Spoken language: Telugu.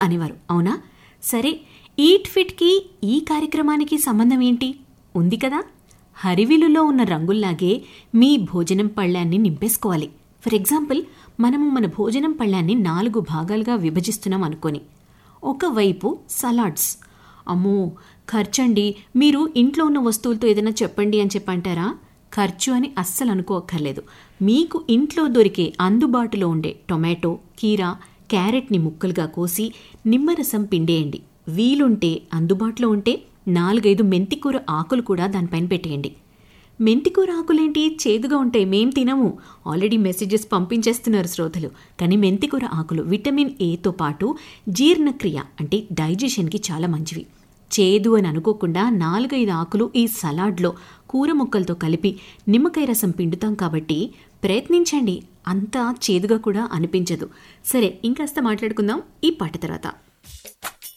అనేవారు అవునా సరే ఈట్ ఫిట్కి ఈ కార్యక్రమానికి సంబంధం ఏంటి ఉంది కదా హరివిలులో ఉన్న రంగుల్లాగే మీ భోజనం పళ్ళాన్ని నింపేసుకోవాలి ఫర్ ఎగ్జాంపుల్ మనము మన భోజనం పళ్ళాన్ని నాలుగు భాగాలుగా విభజిస్తున్నాం అనుకొని ఒకవైపు సలాడ్స్ అమ్మో ఖర్చండి మీరు ఇంట్లో ఉన్న వస్తువులతో ఏదైనా చెప్పండి అని చెప్పంటారా ఖర్చు అని అస్సలు అనుకోక్కర్లేదు మీకు ఇంట్లో దొరికే అందుబాటులో ఉండే టొమాటో కీరా క్యారెట్ని ముక్కలుగా కోసి నిమ్మరసం పిండేయండి వీలుంటే అందుబాటులో ఉంటే నాలుగైదు మెంతికూర ఆకులు కూడా దానిపైన పెట్టేయండి మెంతికూర ఆకులేంటి చేదుగా ఉంటాయి మేం తినము ఆల్రెడీ మెసేజెస్ పంపించేస్తున్నారు శ్రోతలు కానీ మెంతికూర ఆకులు విటమిన్ ఏతో పాటు జీర్ణక్రియ అంటే డైజెషన్కి చాలా మంచివి చేదు అని అనుకోకుండా నాలుగైదు ఆకులు ఈ సలాడ్లో కూర ముక్కలతో కలిపి నిమ్మకాయ రసం పిండుతాం కాబట్టి ప్రయత్నించండి అంతా చేదుగా కూడా అనిపించదు సరే ఇంకాస్త మాట్లాడుకుందాం ఈ పాట తర్వాత